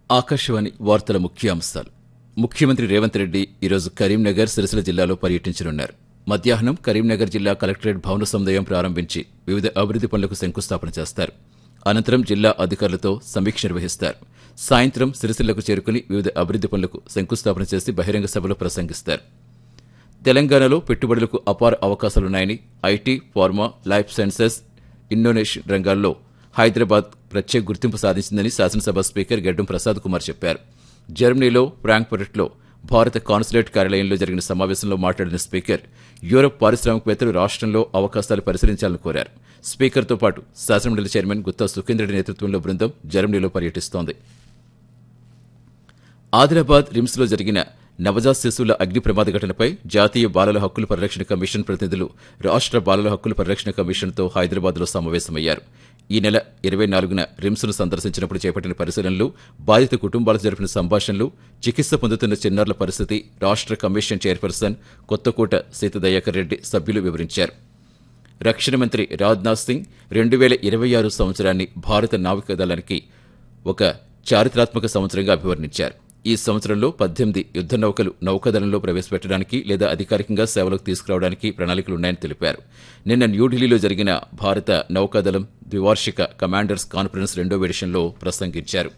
ఆకాశవాణి వార్తల ముఖ్యాంశాలు ముఖ్యమంత్రి రేవంత్ రెడ్డి ఈరోజు కరీంనగర్ సిరిసిల్ల జిల్లాలో పర్యటించనున్నారు మధ్యాహ్నం కరీంనగర్ జిల్లా కలెక్టరేట్ భవన సముదాయం ప్రారంభించి వివిధ అభివృద్ది పనులకు శంకుస్థాపన చేస్తారు అనంతరం జిల్లా అధికారులతో సమీక్ష నిర్వహిస్తారు సాయంత్రం సిరిసిల్లకు చేరుకుని వివిధ అభివృద్ది పనులకు శంకుస్థాపన చేసి బహిరంగ సభలో ప్రసంగిస్తారు తెలంగాణలో పెట్టుబడులకు అపార అవకాశాలున్నాయని IT pharma life sciences innovation రంగాల్లో హైదరాబాద్ ప్రత్యేక గుర్తింపు సాధించిందని శాసనసభ స్పీకర్ గడ్డం ప్రసాద్ కుమార్ చెప్పారు జర్మనీలో ఫ్రాంక్ఫర్ట్లో భారత కాన్సులేట్ కార్యాలయంలో జరిగిన సమావేశంలో మాట్లాడిన స్పీకర్ యూరప్ పారిశ్రామికవేత్తలు రాష్ట్రంలో అవకాశాలు పరిశీలించాలని కోరారు స్పీకర్తో పాటు శాసనమండలి చైర్మన్ గుత్తా సుఖేంద్రెడ్డి నేతృత్వంలో బృందం జర్మనీలో పర్యటిస్తోంది ఆదిలాబాద్ రిమ్స్లో జరిగిన నవజాత శిశువుల అగ్ని ప్రమాద ఘటనపై జాతీయ బాలల హక్కుల పరిరక్షణ కమిషన్ ప్రతినిధులు రాష్ట్ర బాలల హక్కుల పరిరక్షణ కమిషన్తో హైదరాబాద్లో సమావేశమయ్యారు ఈ నెల ఇరవై నాలుగున రిమ్స్ను సందర్శించినప్పుడు చేపట్టిన పరిశీలనలు బాధిత కుటుంబాలకు జరిపిన సంభాషణలు చికిత్స పొందుతున్న చిన్నారుల పరిస్థితి రాష్ట్ర కమిషన్ చైర్పర్సన్ కొత్తకోట సీతదయాకర్ రెడ్డి సభ్యులు వివరించారు రక్షణ మంత్రి రాజ్నాథ్ సింగ్ రెండు వేల ఇరవై ఆరు సంవత్సరాన్ని భారత నావికాదళానికి ఒక చారిత్రాత్మక సంవత్సరంగా అభివర్ణించారు ఈ సంవత్సరంలో పద్దెనిమిది యుద్ద నౌకలు నౌకాదళంలో ప్రవేశపెట్టడానికి లేదా అధికారికంగా సేవలకు తీసుకురావడానికి ప్రణాళికలున్నాయని తెలిపారు నిన్న న్యూఢిల్లీలో జరిగిన భారత నౌకాదళం ద్వివార్షిక కమాండర్స్ కాన్ఫరెన్స్ రెండో ఎడిషన్లో ప్రసంగించారు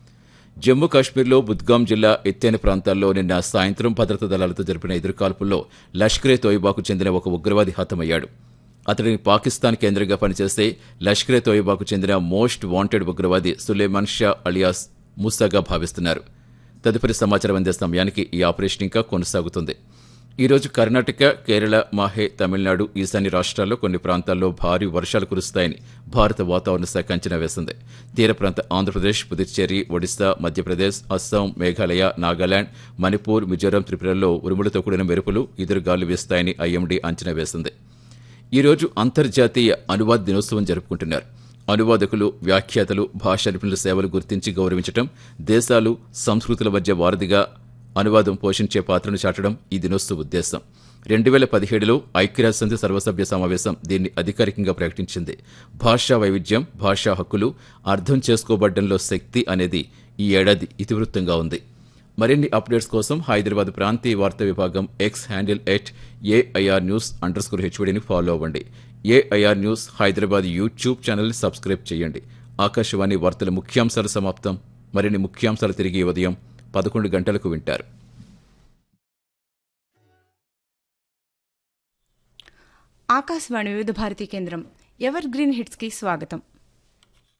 జమ్మూ కాశ్మీర్లో బుద్గాం జిల్లా ఎత్తైన ప్రాంతాల్లో నిన్న సాయంత్రం భద్రతా దళాలతో జరిపిన ఎదురుకాల్పుల్లో లష్కరే తోయిబాకు చెందిన ఒక ఉగ్రవాది హతమయ్యాడు అతడిని పాకిస్తాన్ కేంద్రంగా పనిచేసే లష్కరే తోయిబాకు చెందిన మోస్ట్ వాంటెడ్ ఉగ్రవాది సులేమాన్ షా అలియాస్ మూసాగా భావిస్తున్నారు తదుపరి సమాచారం అందే సమయానికి ఈ ఆపరేషన్ ఇంకా కొనసాగుతుంది ఈ రోజు కర్ణాటక కేరళ మాహే తమిళనాడు ఈశాన్య రాష్ట్రాల్లో కొన్ని ప్రాంతాల్లో భారీ వర్షాలు కురుస్తాయని భారత వాతావరణ శాఖ అంచనా వేసింది తీర ప్రాంత ఆంధ్రప్రదేశ్ పుదుచ్చేరి ఒడిశా మధ్యప్రదేశ్ అస్సాం మేఘాలయ నాగాలాండ్ మణిపూర్ మిజోరాం త్రిపురల్లో ఉరుములతో కూడిన మెరుపులు ఎదురుగాలు వీస్తాయని ఐఎండీ అంచనా వేసింది ఈ రోజు అంతర్జాతీయ అనువాద దినోత్సవం జరుపుకుంటున్నారు అనువాదకులు వ్యాఖ్యాతలు భాషా నిపుణుల సేవలు గుర్తించి గౌరవించడం దేశాలు సంస్కృతుల మధ్య వారధిగా అనువాదం పోషించే పాత్రను చాటడం ఈ దినోత్సవ ఉద్దేశం రెండు వేల పదిహేడులో ఐక్యరాజ్యసమితి సర్వసభ్య సమావేశం దీన్ని అధికారికంగా ప్రకటించింది భాషా వైవిధ్యం భాషా హక్కులు అర్థం చేసుకోబడ్డంలో శక్తి అనేది ఈ ఏడాది ఇతివృత్తంగా ఉంది మరిన్ని అప్డేట్స్ కోసం హైదరాబాద్ ప్రాంతీయ వార్తా విభాగం X handle at AIR news under score హెచ్వడిని ఫాలో అవ్వండి AIR news Hyderabad YouTube channel subscribe చేయండి ఆకాశవాణి వార్తల ముఖ్యాంశాలు సమాప్తం మరిన్ని ముఖ్యాంశాలు తిరిగి ఈ ఉదయం పదకొండు గంటలకు వింటారు ఆకాశవాణి వివిధ భారతి కేంద్రం ఎవర్ గ్రీన్ హిట్స్ కి స్వాగతం